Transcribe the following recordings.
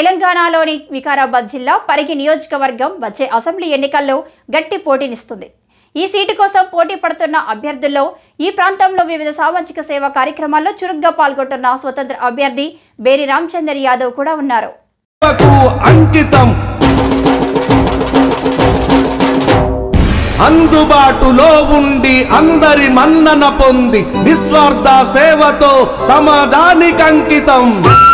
తెలంగాణలోని వికారాబాద్ జిల్లా పరిగి నియోజకవర్గం వచ్చే అసెంబ్లీ ఎన్నికల్లో గట్టి పోటీనిస్తుంది ఈ సీటు కోసం పోటీ పడుతున్న అభ్యర్థుల్లో ఈ ప్రాంతంలో వివిధ సామాజిక సేవా కార్యక్రమాల్లో చురుగ్గా పాల్గొంటున్న స్వతంత్ర అభ్యర్థి బేరి రామచందర్ యాదవ్ కూడా ఉన్నారు సేవకు అంకితం అందుబాటులో ఉండి అందరి మన్నన పొంది నిస్వార్థ సేవతో సమాజానికి అంకితం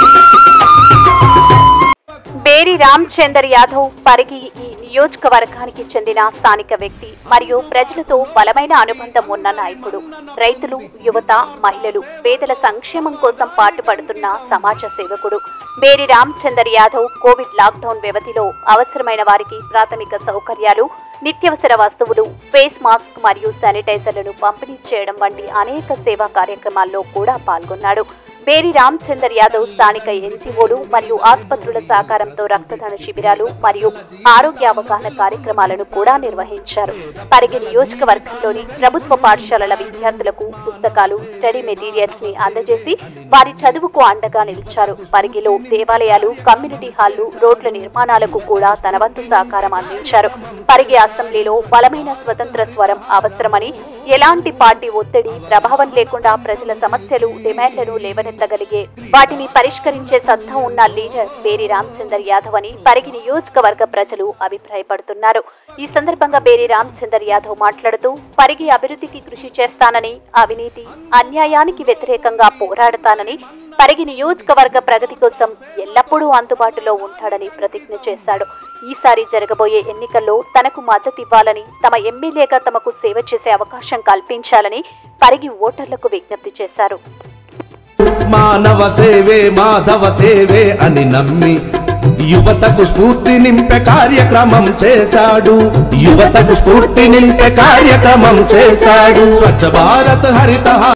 బేరి రామచందర్ యాదవ్ పరిగి ఈ నియోజకవర్గానికి చెందిన స్థానిక వ్యక్తి మరియు ప్రజలతో బలమైన అనుబంధం ఉన్న నాయకుడు రైతులు యువత మహిళలు పేదల సంక్షేమం కోసం పాటుపడుతున్న సమాజ సేవకుడు బేరి రామచందర్ యాదవ్ కోవిడ్ లాక్డౌన్ వ్యవధిలో అవసరమైన వారికి ప్రాథమిక సౌకర్యాలు నిత్యవసర వస్తువులు ఫేస్ మాస్క్ మరియు శానిటైజర్లను పంపిణీ చేయడం వంటి అనేక సేవా కార్యక్రమాల్లో కూడా పాల్గొన్నాడు బేరి రామచందర్ యాదవ్ స్థానిక ఎన్జీఓలు మరియు ఆసుపత్రుల సహకారంతో రక్తదాన శిబిరాలు మరియు ఆరోగ్య అవగాహన కార్యక్రమాలను కూడా నిర్వహించారు పరిగి నియోజకవర్గంలోని ప్రభుత్వ పాఠశాలల విద్యార్థులకు పుస్తకాలు స్టడీ మెటీరియల్స్ ని అందజేసి వారి చదువుకు అండగా నిలిచారు పరిగిలో దేవాలయాలు కమ్యూనిటీ హాళ్లు రోడ్ల నిర్మాణాలకు కూడా తన వంతు సహకారం అందించారు పరిగి అసెంబ్లీలో బలమైన స్వతంత్ర స్వరం అవసరమని ఎలాంటి పార్టీ ఒత్తిడి ప్రభావం లేకుండా ప్రజల సమస్యలు డిమాండ్లను లేవనెత్తగలిగే వాటిని పరిష్కరించే సత్తా ఉన్న లీడర్ బేరి రామచందర్ యాదవ్ అని పరిగి నియోజకవర్గ ప్రజలు అభిప్రాయపడుతున్నారు ఈ సందర్భంగా బేరి రామచందర్ యాదవ్ మాట్లాడుతూ పరిగి అభివృద్ధికి కృషి చేస్తానని అవినీతి అన్యాయానికి వ్యతిరేకంగా పోరాడతానని పరిగి నియోజకవర్గ ప్రగతి కోసం ఎల్లప్పుడూ అందుబాటులో ఉంటాడని ప్రతిజ్ఞ చేశాడు ఈసారి జరగబోయే ఎన్నికల్లో తనకు మద్దతు ఇవ్వాలని తమ ఎమ్మెల్యేగా తమకు సేవ చేసే అవకాశం కల్పించాలని పరిగి ఓటర్లకు విజ్ఞప్తి చేశారు మానవ సేవే మాధవ సేవే అని నమ్మి యువతకు స్ఫూర్తి నింపే కార్యక్రమం చేశాడు యువతకు స్ఫూర్తి నింపే కార్యక్రమం చేశాడు స్వచ్ఛ భారత్ హరిత